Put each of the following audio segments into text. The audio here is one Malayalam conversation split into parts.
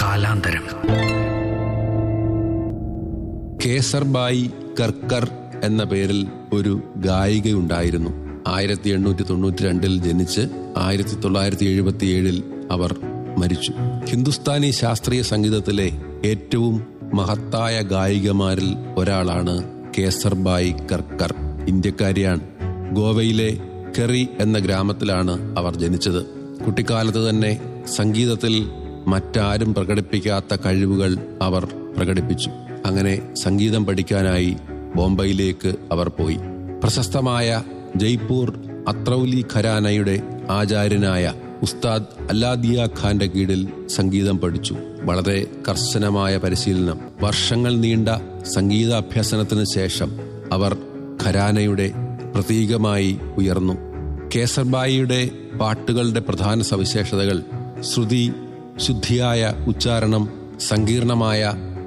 കാലാന്തരം കേസർബായി കർക്കർ എന്ന പേരിൽ ഒരു ഗായികയുണ്ടായിരുന്നു ആയിരത്തി എണ്ണൂറ്റി തൊണ്ണൂറ്റി രണ്ടിൽ ജനിച്ച് ആയിരത്തി തൊള്ളായിരത്തി എഴുപത്തി ഏഴിൽ അവർ മരിച്ചു ഹിന്ദുസ്ഥാനി ശാസ്ത്രീയ സംഗീതത്തിലെ ഏറ്റവും മഹത്തായ ഗായികമാരിൽ ഒരാളാണ് കേസർബായി കർക്കർ ഇന്ത്യക്കാരിയാണ് ഗോവയിലെ കെറി എന്ന ഗ്രാമത്തിലാണ് അവർ ജനിച്ചത് കുട്ടിക്കാലത്ത് തന്നെ സംഗീതത്തിൽ മറ്റാരും പ്രകടിപ്പിക്കാത്ത കഴിവുകൾ അവർ പ്രകടിപ്പിച്ചു അങ്ങനെ സംഗീതം പഠിക്കാനായി ബോംബെയിലേക്ക് അവർ പോയി പ്രശസ്തമായ ജയ്പൂർ അത്രൌലി ഖരാനയുടെ ആചാര്യനായ ഉസ്താദ് അല്ലാദിയ ഖാന്റെ കീഴിൽ സംഗീതം പഠിച്ചു വളരെ കർശനമായ പരിശീലനം വർഷങ്ങൾ നീണ്ട സംഗീതാഭ്യസനത്തിന് ശേഷം അവർ ഖരാനയുടെ പ്രതീകമായി ഉയർന്നു കേസർബായിയുടെ പാട്ടുകളുടെ പ്രധാന സവിശേഷതകൾ ശ്രുതി ശുദ്ധിയായ ഉച്ചാരണം സങ്കീർണമായ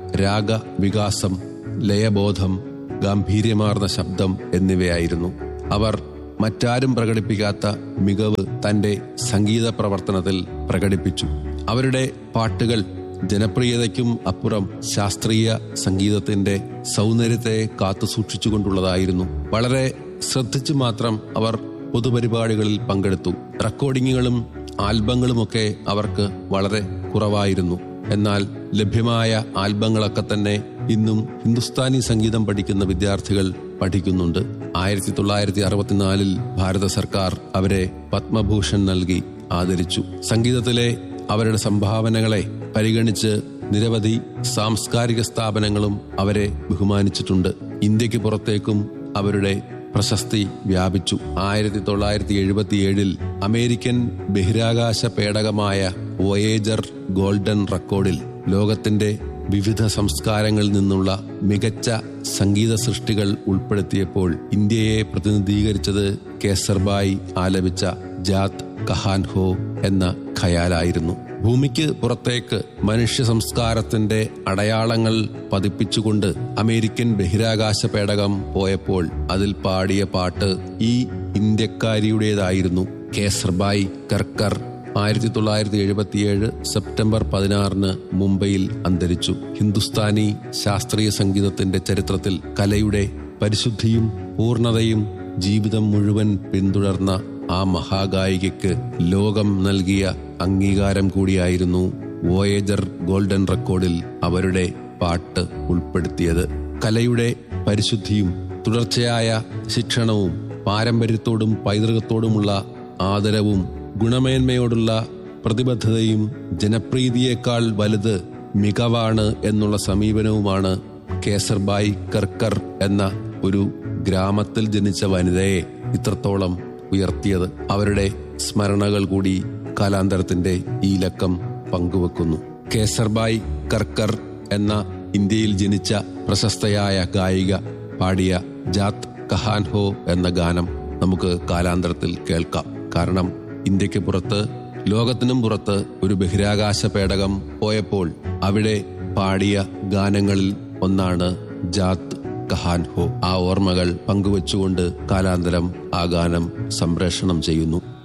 രാഗവികാസം ലയബോധം ഗാംഭീര്യമാർന്ന ശബ്ദം എന്നിവയായിരുന്നു അവർ മറ്റാരും പ്രകടിപ്പിക്കാത്ത മികവ് തന്റെ സംഗീത പ്രവർത്തനത്തിൽ പ്രകടിപ്പിച്ചു അവരുടെ പാട്ടുകൾ ജനപ്രിയതയ്ക്കും അപ്പുറം ശാസ്ത്രീയ സംഗീതത്തിന്റെ സൗന്ദര്യത്തെ കാത്തുസൂക്ഷിച്ചുകൊണ്ടുള്ളതായിരുന്നു വളരെ ശ്രദ്ധിച്ചു മാത്രം അവർ പൊതുപരിപാടികളിൽ പങ്കെടുത്തു റെക്കോർഡിങ്ങുകളും ആൽബങ്ങളുമൊക്കെ അവർക്ക് വളരെ കുറവായിരുന്നു എന്നാൽ ലഭ്യമായ ആൽബങ്ങളൊക്കെ തന്നെ ഇന്നും ഹിന്ദുസ്ഥാനി സംഗീതം പഠിക്കുന്ന വിദ്യാർത്ഥികൾ പഠിക്കുന്നുണ്ട് ആയിരത്തി തൊള്ളായിരത്തി അറുപത്തിനാലിൽ ഭാരത സർക്കാർ അവരെ പത്മഭൂഷൺ നൽകി ആദരിച്ചു സംഗീതത്തിലെ അവരുടെ സംഭാവനകളെ പരിഗണിച്ച് നിരവധി സാംസ്കാരിക സ്ഥാപനങ്ങളും അവരെ ബഹുമാനിച്ചിട്ടുണ്ട് ഇന്ത്യക്ക് പുറത്തേക്കും അവരുടെ പ്രശസ്തി വ്യാപിച്ചു ആയിരത്തി തൊള്ളായിരത്തി എഴുപത്തിയേഴിൽ അമേരിക്കൻ ബഹിരാകാശ പേടകമായ വോയേജർ ഗോൾഡൻ റെക്കോർഡിൽ ലോകത്തിന്റെ വിവിധ സംസ്കാരങ്ങളിൽ നിന്നുള്ള മികച്ച സംഗീത സൃഷ്ടികൾ ഉൾപ്പെടുത്തിയപ്പോൾ ഇന്ത്യയെ പ്രതിനിധീകരിച്ചത് കേസർബായി ആലപിച്ച ജാത് കഹാൻ ഹോ എന്ന ഖയാലായിരുന്നു ഭൂമിക്ക് പുറത്തേക്ക് മനുഷ്യ സംസ്കാരത്തിന്റെ അടയാളങ്ങൾ പതിപ്പിച്ചുകൊണ്ട് അമേരിക്കൻ ബഹിരാകാശ പേടകം പോയപ്പോൾ അതിൽ പാടിയ പാട്ട് ഈ ഇന്ത്യക്കാരിയുടേതായിരുന്നു കേസർബായി കർക്കർ ആയിരത്തി തൊള്ളായിരത്തി എഴുപത്തിയേഴ് സെപ്റ്റംബർ പതിനാറിന് മുംബൈയിൽ അന്തരിച്ചു ഹിന്ദുസ്ഥാനി ശാസ്ത്രീയ സംഗീതത്തിന്റെ ചരിത്രത്തിൽ കലയുടെ പരിശുദ്ധിയും പൂർണതയും ജീവിതം മുഴുവൻ പിന്തുടർന്ന ആ മഹാഗായികയ്ക്ക് ലോകം നൽകിയ അംഗീകാരം കൂടിയായിരുന്നു വോയേജർ ഗോൾഡൻ റെക്കോർഡിൽ അവരുടെ പാട്ട് ഉൾപ്പെടുത്തിയത് കലയുടെ പരിശുദ്ധിയും തുടർച്ചയായ ശിക്ഷണവും പാരമ്പര്യത്തോടും പൈതൃകത്തോടുമുള്ള ആദരവും ഗുണമേന്മയോടുള്ള പ്രതിബദ്ധതയും ജനപ്രീതിയേക്കാൾ വലുത് മികവാണ് എന്നുള്ള സമീപനവുമാണ് കേസർബായി കർക്കർ എന്ന ഒരു ഗ്രാമത്തിൽ ജനിച്ച വനിതയെ ഇത്രത്തോളം ഉയർത്തിയത് അവരുടെ സ്മരണകൾ കൂടി കാലാന്തരത്തിന്റെ ഈ ലക്കം പങ്കുവെക്കുന്നു കേസർബായ് കർക്കർ എന്ന ഇന്ത്യയിൽ ജനിച്ച പ്രശസ്തയായ ഗായിക പാടിയ ജാത് കഹാൻ ഹോ എന്ന ഗാനം നമുക്ക് കാലാന്തരത്തിൽ കേൾക്കാം കാരണം ഇന്ത്യക്ക് പുറത്ത് ലോകത്തിനും പുറത്ത് ഒരു ബഹിരാകാശ പേടകം പോയപ്പോൾ അവിടെ പാടിയ ഗാനങ്ങളിൽ ഒന്നാണ് ജാത് കഹാൻ ഹോ ആ ഓർമ്മകൾ പങ്കുവച്ചുകൊണ്ട് കാലാന്തരം ആ ഗാനം സംപ്രേഷണം ചെയ്യുന്നു